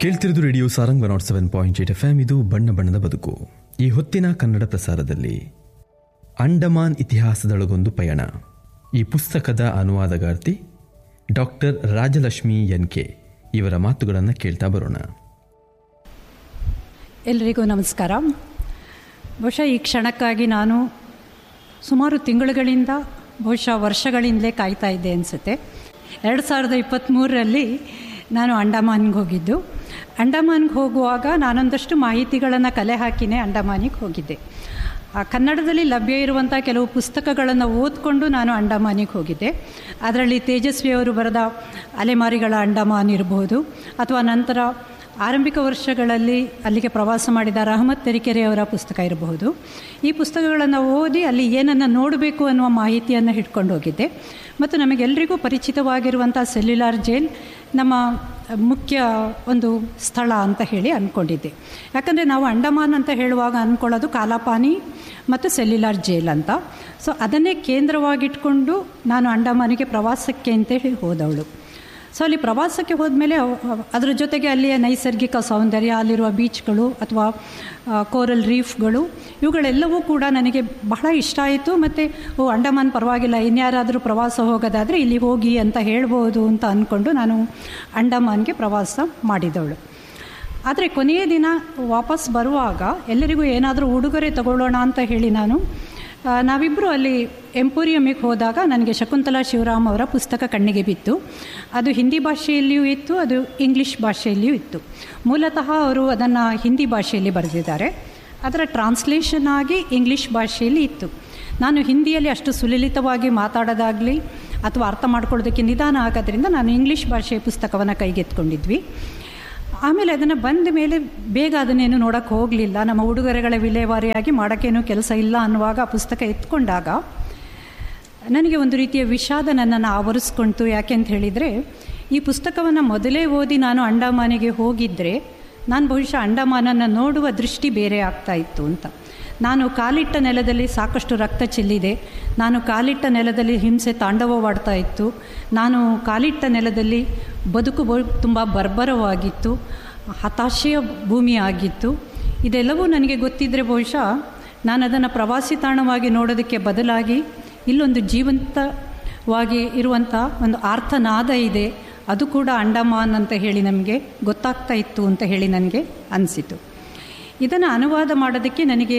ಕೇಳ್ತಿರೋದು radio Sarang one naught seven point eight F M ಇದು ಬಣ್ಣ ಬಣ್ಣದ ಬದುಕು ಈ ಹೊತ್ತಿನ ಕನ್ನಡ ಪ್ರಸಾರದಲ್ಲಿ ಅಂಡಮಾನ್ ಇತಿಹಾಸದೊಳಗೊಂದು ಪಯಣ ಈ ಪುಸ್ತಕದ ಅನುವಾದಗಾರ್ತಿ ಡಾಕ್ಟರ್ ರಾಜಲಕ್ಷ್ಮಿ ಎನ್ ಕೆ ಇವರ ಮಾತುಗಳನ್ನು ಕೇಳ್ತಾ ಬರೋಣ ಎಲ್ರಿಗೂ ನಮಸ್ಕಾರ ಬಹುಶಃ ಈ ಕ್ಷಣಕ್ಕಾಗಿ ನಾನು ಸುಮಾರು ತಿಂಗಳುಗಳಿಂದ ಬಹುಶಃ ವರ್ಷಗಳಿಂದಲೇ ಕಾಯ್ತಾ ಇದ್ದೆ ಅನಿಸುತ್ತೆ ಎರಡು ಸಾವಿರದ ಇಪ್ಪತ್ತ್ಮೂರರಲ್ಲಿ ನಾನು ಅಂಡಮಾನ್ಗೆ ಹೋಗಿದ್ದು ಅಂಡಮಾನ್ಗೆ ಹೋಗುವಾಗ ನಾನೊಂದಷ್ಟು ಮಾಹಿತಿಗಳನ್ನು ಕಲೆ ಹಾಕಿನೇ ಅಂಡಮಾನಿಗೆ ಹೋಗಿದ್ದೆ ಆ ಕನ್ನಡದಲ್ಲಿ ಲಭ್ಯ ಇರುವಂಥ ಕೆಲವು ಪುಸ್ತಕಗಳನ್ನು ಓದ್ಕೊಂಡು ನಾನು ಅಂಡಮಾನಿಗೆ ಹೋಗಿದ್ದೆ ಅದರಲ್ಲಿ ತೇಜಸ್ವಿ ಅವರು ಬರೆದ ಅಲೆಮಾರಿಗಳ ಅಂಡಮಾನ್ ಇರಬಹುದು ಅಥವಾ ನಂತರ ಆರಂಭಿಕ ವರ್ಷಗಳಲ್ಲಿ ಅಲ್ಲಿಗೆ ಪ್ರವಾಸ ಮಾಡಿದ ರಹಮತ್ ತೆರಿಕೆರೆ ಅವರ ಪುಸ್ತಕ ಇರಬಹುದು ಈ ಪುಸ್ತಕಗಳನ್ನು ಓದಿ ಅಲ್ಲಿ ಏನನ್ನು ನೋಡಬೇಕು ಅನ್ನುವ ಮಾಹಿತಿಯನ್ನು ಹಿಡ್ಕೊಂಡು ಹೋಗಿದ್ದೆ ಮತ್ತು ನಮಗೆಲ್ಲರಿಗೂ ಪರಿಚಿತವಾಗಿರುವಂಥ ಸೆಲ್ಯುಲಾರ್ ಜೈಲ್ ನಮ್ಮ ಮುಖ್ಯ ಒಂದು ಸ್ಥಳ ಅಂತ ಹೇಳಿ ಅಂದ್ಕೊಂಡಿದ್ದೆ ಯಾಕಂದರೆ ನಾವು ಅಂಡಮಾನ್ ಅಂತ ಹೇಳುವಾಗ ಅಂದ್ಕೊಳ್ಳೋದು ಕಾಲಾಪಾನಿ ಮತ್ತು ಸೆಲ್ಯುಲಾರ್ ಜೈಲ್ ಅಂತ ಸೊ ಅದನ್ನೇ ಕೇಂದ್ರವಾಗಿಟ್ಕೊಂಡು ನಾನು ಅಂಡಮಾನಿಗೆ ಪ್ರವಾಸಕ್ಕೆ ಅಂತ ಹೇಳಿ ಹೋದವಳು ಸೊ ಅಲ್ಲಿ ಪ್ರವಾಸಕ್ಕೆ ಹೋದ್ಮೇಲೆ ಅದರ ಜೊತೆಗೆ ಅಲ್ಲಿಯ ನೈಸರ್ಗಿಕ ಸೌಂದರ್ಯ ಅಲ್ಲಿರುವ ಬೀಚ್ಗಳು ಅಥವಾ ಕೋರಲ್ ರೀಫ್ಗಳು ಇವುಗಳೆಲ್ಲವೂ ಕೂಡ ನನಗೆ ಬಹಳ ಇಷ್ಟ ಆಯಿತು ಮತ್ತು ಓ ಅಂಡಮಾನ್ ಪರವಾಗಿಲ್ಲ ಇನ್ಯಾರಾದರೂ ಪ್ರವಾಸ ಹೋಗೋದಾದರೆ ಇಲ್ಲಿ ಹೋಗಿ ಅಂತ ಹೇಳ್ಬೋದು ಅಂತ ಅಂದ್ಕೊಂಡು ನಾನು ಅಂಡಮಾನ್ಗೆ ಪ್ರವಾಸ ಮಾಡಿದವಳು ಆದರೆ ಕೊನೆಯ ದಿನ ವಾಪಸ್ ಬರುವಾಗ ಎಲ್ಲರಿಗೂ ಏನಾದರೂ ಉಡುಗೊರೆ ತಗೊಳ್ಳೋಣ ಅಂತ ಹೇಳಿ ನಾನು ನಾವಿಬ್ಬರು ಅಲ್ಲಿ ಎಂಪೋರಿಯಮ್ಮಿಗೆ ಹೋದಾಗ ನನಗೆ ಶಕುಂತಲಾ ಶಿವರಾಮ್ ಅವರ ಪುಸ್ತಕ ಕಣ್ಣಿಗೆ ಬಿತ್ತು ಅದು ಹಿಂದಿ ಭಾಷೆಯಲ್ಲಿಯೂ ಇತ್ತು ಅದು ಇಂಗ್ಲೀಷ್ ಭಾಷೆಯಲ್ಲಿಯೂ ಇತ್ತು ಮೂಲತಃ ಅವರು ಅದನ್ನು ಹಿಂದಿ ಭಾಷೆಯಲ್ಲಿ ಬರೆದಿದ್ದಾರೆ ಅದರ ಟ್ರಾನ್ಸ್ಲೇಷನ್ ಆಗಿ ಇಂಗ್ಲೀಷ್ ಭಾಷೆಯಲ್ಲಿ ಇತ್ತು ನಾನು ಹಿಂದಿಯಲ್ಲಿ ಅಷ್ಟು ಸುಲಲಿತವಾಗಿ ಮಾತಾಡೋದಾಗಲಿ ಅಥವಾ ಅರ್ಥ ಮಾಡ್ಕೊಳ್ಳೋದಕ್ಕೆ ನಿಧಾನ ಆಗೋದ್ರಿಂದ ನಾನು ಇಂಗ್ಲೀಷ್ ಭಾಷೆಯ ಪುಸ್ತಕವನ್ನು ಕೈಗೆತ್ಕೊಂಡಿದ್ವಿ ಆಮೇಲೆ ಅದನ್ನು ಬಂದ ಮೇಲೆ ಬೇಗ ಅದನ್ನೇನು ನೋಡೋಕ್ಕೆ ಹೋಗಲಿಲ್ಲ ನಮ್ಮ ಉಡುಗೊರೆಗಳ ವಿಲೇವಾರಿಯಾಗಿ ಮಾಡೋಕ್ಕೇನು ಕೆಲಸ ಇಲ್ಲ ಅನ್ನುವಾಗ ಆ ಪುಸ್ತಕ ಎತ್ಕೊಂಡಾಗ ನನಗೆ ಒಂದು ರೀತಿಯ ವಿಷಾದ ನನ್ನನ್ನು ಆವರಿಸ್ಕೊಳ್ತು ಯಾಕೆ ಅಂತ ಹೇಳಿದರೆ ಈ ಪುಸ್ತಕವನ್ನು ಮೊದಲೇ ಓದಿ ನಾನು ಅಂಡಮಾನಿಗೆ ಹೋಗಿದ್ದರೆ ನಾನು ಬಹುಶಃ ಅಂಡಮಾನನ್ನು ನೋಡುವ ದೃಷ್ಟಿ ಬೇರೆ ಆಗ್ತಾ ಇತ್ತು ಅಂತ ನಾನು ಕಾಲಿಟ್ಟ ನೆಲದಲ್ಲಿ ಸಾಕಷ್ಟು ರಕ್ತ ಚೆಲ್ಲಿದೆ ನಾನು ಕಾಲಿಟ್ಟ ನೆಲದಲ್ಲಿ ಹಿಂಸೆ ತಾಂಡವವಾಡ್ತಾ ಇತ್ತು ನಾನು ಕಾಲಿಟ್ಟ ನೆಲದಲ್ಲಿ ಬದುಕು ತುಂಬ ಬರ್ಬರವಾಗಿತ್ತು ಹತಾಶೆಯ ಭೂಮಿ ಆಗಿತ್ತು ಇದೆಲ್ಲವೂ ನನಗೆ ಗೊತ್ತಿದ್ದರೆ ಬಹುಶಃ ನಾನು ಅದನ್ನು ಪ್ರವಾಸಿ ತಾಣವಾಗಿ ನೋಡೋದಕ್ಕೆ ಬದಲಾಗಿ ಇಲ್ಲೊಂದು ಜೀವಂತವಾಗಿ ಇರುವಂಥ ಒಂದು ಆರ್ಥನಾದ ಇದೆ ಅದು ಕೂಡ ಅಂಡಮಾನ್ ಅಂತ ಹೇಳಿ ನಮಗೆ ಗೊತ್ತಾಗ್ತಾ ಇತ್ತು ಅಂತ ಹೇಳಿ ನನಗೆ ಅನಿಸಿತು ಇದನ್ನು ಅನುವಾದ ಮಾಡೋದಕ್ಕೆ ನನಗೆ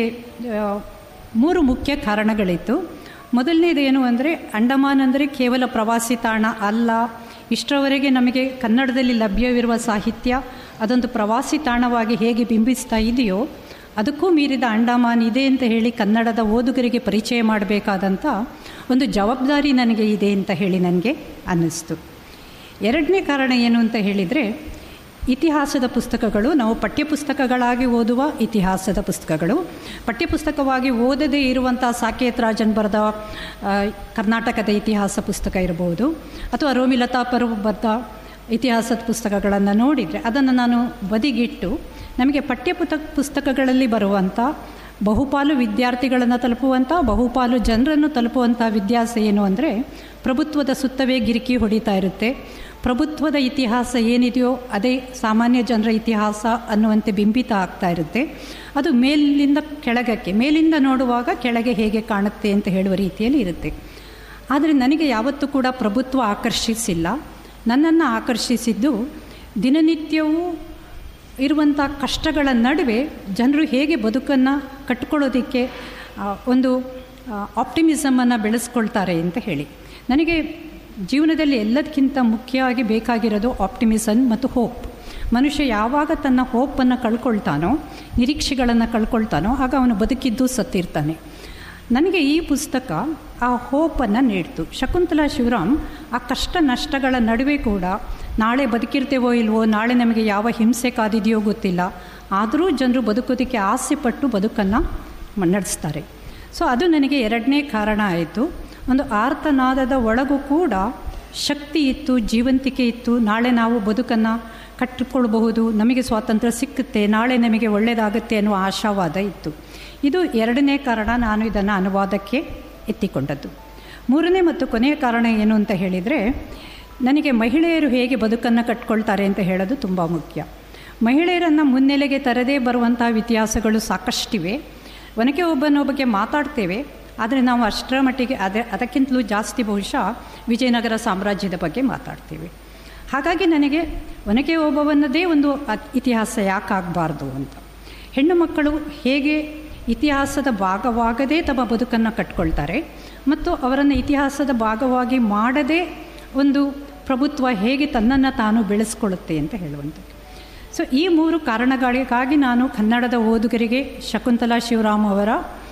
ಮೂರು ಮುಖ್ಯ ಕಾರಣಗಳಿತ್ತು ಮೊದಲನೇದು ಏನು ಅಂದರೆ ಅಂಡಮಾನ್ ಅಂದರೆ ಕೇವಲ ಪ್ರವಾಸಿ ತಾಣ ಅಲ್ಲ ಇಷ್ಟರವರೆಗೆ ನಮಗೆ ಕನ್ನಡದಲ್ಲಿ ಲಭ್ಯವಿರುವ ಸಾಹಿತ್ಯ ಅದೊಂದು ಪ್ರವಾಸಿ ತಾಣವಾಗಿ ಹೇಗೆ ಬಿಂಬಿಸ್ತಾ ಇದೆಯೋ ಅದಕ್ಕೂ ಮೀರಿದ ಅಂಡಮಾನ್ ಇದೆ ಅಂತ ಹೇಳಿ ಕನ್ನಡದ ಓದುಗರಿಗೆ ಪರಿಚಯ ಮಾಡಬೇಕಾದಂಥ ಒಂದು ಜವಾಬ್ದಾರಿ ನನಗೆ ಇದೆ ಅಂತ ಹೇಳಿ ನನಗೆ ಅನ್ನಿಸ್ತು ಎರಡನೇ ಕಾರಣ ಏನು ಅಂತ ಹೇಳಿದರೆ ಇತಿಹಾಸದ ಪುಸ್ತಕಗಳು ನಾವು ಪಠ್ಯಪುಸ್ತಕಗಳಾಗಿ ಓದುವ ಇತಿಹಾಸದ ಪುಸ್ತಕಗಳು ಪಠ್ಯಪುಸ್ತಕವಾಗಿ ಓದದೇ ಇರುವಂಥ ಸಾಕೇತ್ ರಾಜನ್ ಬರೆದ ಕರ್ನಾಟಕದ ಇತಿಹಾಸ ಪುಸ್ತಕ ಇರಬಹುದು ಅಥವಾ ರೋಮಿಲತಾ ಪರು ಬರೆದ ಇತಿಹಾಸದ ಪುಸ್ತಕಗಳನ್ನು ನೋಡಿದರೆ ಅದನ್ನು ನಾನು ಬದಿಗಿಟ್ಟು ನಮಗೆ ಪಠ್ಯಪುತ ಪುಸ್ತಕಗಳಲ್ಲಿ ಬರುವಂಥ ಬಹುಪಾಲು ವಿದ್ಯಾರ್ಥಿಗಳನ್ನು ತಲುಪುವಂಥ ಬಹುಪಾಲು ಜನರನ್ನು ತಲುಪುವಂಥ ವಿದ್ಯಾಸ ಏನು ಅಂದರೆ ಪ್ರಭುತ್ವದ ಸುತ್ತವೇ ಗಿರಿಕಿ ಹೊಡಿತಾ ಇರುತ್ತೆ ಪ್ರಭುತ್ವದ ಇತಿಹಾಸ ಏನಿದೆಯೋ ಅದೇ ಸಾಮಾನ್ಯ ಜನರ ಇತಿಹಾಸ ಅನ್ನುವಂತೆ ಬಿಂಬಿತ ಆಗ್ತಾ ಇರುತ್ತೆ ಅದು ಮೇಲಿಂದ ಕೆಳಗಕ್ಕೆ ಮೇಲಿಂದ ನೋಡುವಾಗ ಕೆಳಗೆ ಹೇಗೆ ಕಾಣುತ್ತೆ ಅಂತ ಹೇಳುವ ರೀತಿಯಲ್ಲಿ ಇರುತ್ತೆ ಆದರೆ ನನಗೆ ಯಾವತ್ತೂ ಕೂಡ ಪ್ರಭುತ್ವ ಆಕರ್ಷಿಸಿಲ್ಲ ನನ್ನನ್ನು ಆಕರ್ಷಿಸಿದ್ದು ದಿನನಿತ್ಯವೂ ಇರುವಂಥ ಕಷ್ಟಗಳ ನಡುವೆ ಜನರು ಹೇಗೆ ಬದುಕನ್ನು ಕಟ್ಕೊಳ್ಳೋದಕ್ಕೆ ಒಂದು ಆಪ್ಟಿಮಿಸಮನ್ನು ಬೆಳೆಸ್ಕೊಳ್ತಾರೆ ಅಂತ ಹೇಳಿ ನನಗೆ ಜೀವನದಲ್ಲಿ ಎಲ್ಲದಕ್ಕಿಂತ ಮುಖ್ಯವಾಗಿ ಬೇಕಾಗಿರೋದು ಆಪ್ಟಿಮಿಸಮ್ ಮತ್ತು ಹೋಪ್ ಮನುಷ್ಯ ಯಾವಾಗ ತನ್ನ ಹೋಪನ್ನು ಕಳ್ಕೊಳ್ತಾನೋ ನಿರೀಕ್ಷೆಗಳನ್ನು ಕಳ್ಕೊಳ್ತಾನೋ ಆಗ ಅವನು ಬದುಕಿದ್ದು ಸತ್ತಿರ್ತಾನೆ ನನಗೆ ಈ ಪುಸ್ತಕ ಆ ಹೋಪನ್ನು ನೀಡ್ತು ಶಕುಂತಲಾ ಶಿವರಾಮ್ ಆ ಕಷ್ಟ ನಷ್ಟಗಳ ನಡುವೆ ಕೂಡ ನಾಳೆ ಬದುಕಿರ್ತೇವೋ ಇಲ್ವೋ ನಾಳೆ ನಮಗೆ ಯಾವ ಹಿಂಸೆ ಕಾದಿದೆಯೋ ಗೊತ್ತಿಲ್ಲ ಆದರೂ ಜನರು ಬದುಕೋದಕ್ಕೆ ಆಸೆ ಪಟ್ಟು ಬದುಕನ್ನು ನಡೆಸ್ತಾರೆ ಸೊ ಅದು ನನಗೆ ಎರಡನೇ ಕಾರಣ ಆಯಿತು ಒಂದು ಆರ್ತನಾದದ ಒಳಗೂ ಕೂಡ ಶಕ್ತಿ ಇತ್ತು ಜೀವಂತಿಕೆ ಇತ್ತು ನಾಳೆ ನಾವು ಬದುಕನ್ನು ಕಟ್ಟಿಕೊಳ್ಬಹುದು ನಮಗೆ ಸ್ವಾತಂತ್ರ್ಯ ಸಿಕ್ಕುತ್ತೆ ನಾಳೆ ನಮಗೆ ಒಳ್ಳೆಯದಾಗುತ್ತೆ ಅನ್ನುವ ಆಶಾವಾದ ಇತ್ತು ಇದು ಎರಡನೇ ಕಾರಣ ನಾನು ಇದನ್ನು ಅನುವಾದಕ್ಕೆ ಎತ್ತಿಕೊಂಡದ್ದು ಮೂರನೇ ಮತ್ತು ಕೊನೆಯ ಕಾರಣ ಏನು ಅಂತ ಹೇಳಿದರೆ ನನಗೆ ಮಹಿಳೆಯರು ಹೇಗೆ ಬದುಕನ್ನು ಕಟ್ಕೊಳ್ತಾರೆ ಅಂತ ಹೇಳೋದು ತುಂಬ ಮುಖ್ಯ ಮಹಿಳೆಯರನ್ನು ಮುನ್ನೆಲೆಗೆ ತರದೇ ಬರುವಂಥ ಇತಿಹಾಸಗಳು ಸಾಕಷ್ಟಿವೆ ಒನಕೆ ಒಬ್ಬನ ಬಗ್ಗೆ ಮಾತಾಡ್ತೇವೆ ಆದರೆ ನಾವು ಅಷ್ಟರ ಮಟ್ಟಿಗೆ ಅದೇ ಅದಕ್ಕಿಂತಲೂ ಜಾಸ್ತಿ ಬಹುಶಃ ವಿಜಯನಗರ ಸಾಮ್ರಾಜ್ಯದ ಬಗ್ಗೆ ಮಾತಾಡ್ತೀವಿ ಹಾಗಾಗಿ ನನಗೆ ಒನಕೆ ಓಬವ್ವನದೇ ಒಂದು ಅತ್- ಇತಿಹಾಸ ಯಾಕಾಗಬಾರ್ದು ಅಂತ ಹೆಣ್ಣು ಮಕ್ಕಳು ಹೇಗೆ ಇತಿಹಾಸದ ಭಾಗವಾಗದೇ ತಮ್ಮ ಬದುಕನ್ನು ಕಟ್ಕೊಳ್ತಾರೆ ಮತ್ತು ಅವರನ್ನು ಇತಿಹಾಸದ ಭಾಗವಾಗಿ ಮಾಡದೇ ಒಂದು ಪ್ರಭುತ್ವ ಹೇಗೆ ತನ್ನನ್ನು ತಾನು ಬೆಳೆಸ್ಕೊಳ್ಳುತ್ತೆ ಅಂತ ಹೇಳುವಂಥದ್ದು ಸೊ ಈ ಮೂರು ಕಾರಣಗಳಿಗಾಗಿ ನಾನು ಕನ್ನಡದ ಓದುಗರಿಗೆ ಶಕುಂತಲಾ ಶಿವರಾಮ್ ಅವರ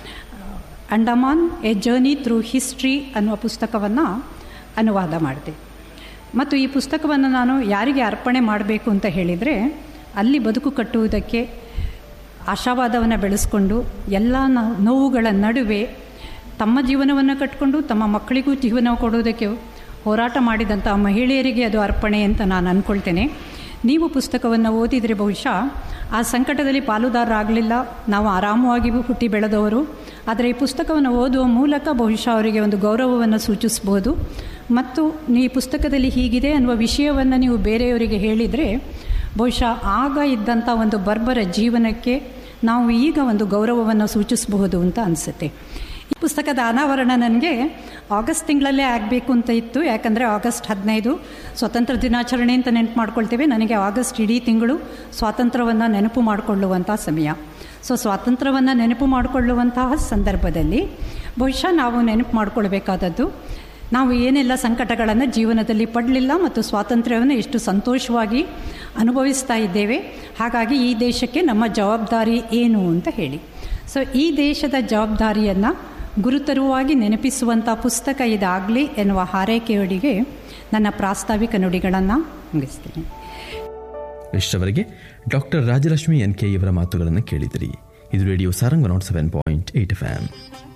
Andaman a journey through history ಅನ್ನುವ ಪುಸ್ತಕವನ್ನು ಅನುವಾದ ಮಾಡಿದೆ ಮತ್ತು ಈ ಪುಸ್ತಕವನ್ನು ನಾನು ಯಾರಿಗೆ ಅರ್ಪಣೆ ಮಾಡಬೇಕು ಅಂತ ಹೇಳಿದರೆ ಅಲ್ಲಿ ಬದುಕು ಕಟ್ಟುವುದಕ್ಕೆ ಆಶಾವಾದವನ್ನು ಬೆಳೆಸ್ಕೊಂಡು ಎಲ್ಲ ನ- ನೋವುಗಳ ನಡುವೆ ತಮ್ಮ ಜೀವನವನ್ನು ಕಟ್ಕೊಂಡು ತಮ್ಮ ಮಕ್ಕಳಿಗೂ ಜೀವನ ಕೊಡುವುದಕ್ಕೆ ಹೋರಾಟ ಮಾಡಿದಂಥ ಮಹಿಳೆಯರಿಗೆ ಅದು ಅರ್ಪಣೆ ಅಂತ ನಾನು ಅಂದ್ಕೊಳ್ತೇನೆ ನೀವು ಪುಸ್ತಕವನ್ನು ಓದಿದರೆ ಬಹುಶಃ ಆ ಸಂಕಟದಲ್ಲಿ ಪಾಲುದಾರರಾಗಲಿಲ್ಲ ನಾವು ಆರಾಮವಾಗಿ ಹುಟ್ಟಿ ಬೆಳೆದವರು ಆದರೆ ಈ ಪುಸ್ತಕವನ್ನು ಓದುವ ಮೂಲಕ ಬಹುಶಃ ಅವರಿಗೆ ಒಂದು ಗೌರವವನ್ನು ಸೂಚಿಸ್ಬೋದು ಮತ್ತು ಈ ಪುಸ್ತಕದಲ್ಲಿ ಹೀಗಿದೆ ಅನ್ನುವ ವಿಷಯವನ್ನು ನೀವು ಬೇರೆಯವರಿಗೆ ಹೇಳಿದರೆ ಬಹುಶಃ ಆಗ ಇದ್ದಂಥ ಒಂದು ಬರ್ಬರ ಜೀವನಕ್ಕೆ ನಾವು ಈಗ ಒಂದು ಗೌರವವನ್ನು ಸೂಚಿಸಬಹುದು ಅಂತ ಅನಿಸುತ್ತೆ ಈ ಪುಸ್ತಕದ ಅನಾವರಣ ನನಗೆ ಆಗಸ್ಟ್ ತಿಂಗಳಲ್ಲೇ ಆಗಬೇಕು ಅಂತ ಇತ್ತು ಯಾಕಂದರೆ ಆಗಸ್ಟ್ ಹದಿನೈದು ಸ್ವಾತಂತ್ರ್ಯ ದಿನಾಚರಣೆ ಅಂತ ನೆನಪು ಮಾಡ್ಕೊಳ್ತೇವೆ ನನಗೆ ಆಗಸ್ಟ್ ಇಡೀ ತಿಂಗಳು ಸ್ವಾತಂತ್ರ್ಯವನ್ನು ನೆನಪು ಮಾಡಿಕೊಳ್ಳುವಂಥ ಸಮಯ ಸೊ ಸ್ವಾತಂತ್ರ್ಯವನ್ನು ನೆನಪು ಮಾಡಿಕೊಳ್ಳುವಂತಹ ಸಂದರ್ಭದಲ್ಲಿ ಬಹುಶಃ ನಾವು ನೆನಪು ಮಾಡಿಕೊಳ್ಬೇಕಾದದ್ದು ನಾವು ಏನೆಲ್ಲ ಸಂಕಟಗಳನ್ನು ಜೀವನದಲ್ಲಿ ಪಡಲಿಲ್ಲ ಮತ್ತು ಸ್ವಾತಂತ್ರ್ಯವನ್ನು ಎಷ್ಟು ಸಂತೋಷವಾಗಿ ಅನುಭವಿಸ್ತಾ ಇದ್ದೇವೆ ಹಾಗಾಗಿ ಈ ದೇಶಕ್ಕೆ ನಮ್ಮ ಜವಾಬ್ದಾರಿ ಏನು ಅಂತ ಹೇಳಿ ಸೊ ಈ ದೇಶದ ಜವಾಬ್ದಾರಿಯನ್ನು ಗುರುತರವಾಗಿ ನೆನಪಿಸುವಂಥ ಪುಸ್ತಕ ಇದಾಗಲಿ ಎನ್ನುವ ಹಾರೈಕೆಯೊಡಿಗೆ ನನ್ನ ಪ್ರಾಸ್ತಾವಿಕ ನುಡಿಗಳನ್ನು ಮುಗಿಸ್ತೀನಿ ಇಷ್ಟವರೆಗೆ ಡಾಕ್ಟರ್ ರಾಜಲಕ್ಷ್ಮಿ ಎನ್ ಕೆ ಇವರ ಮಾತುಗಳನ್ನು ಕೇಳಿದಿರಿ ಇದು radio Sarang naught seven point eight F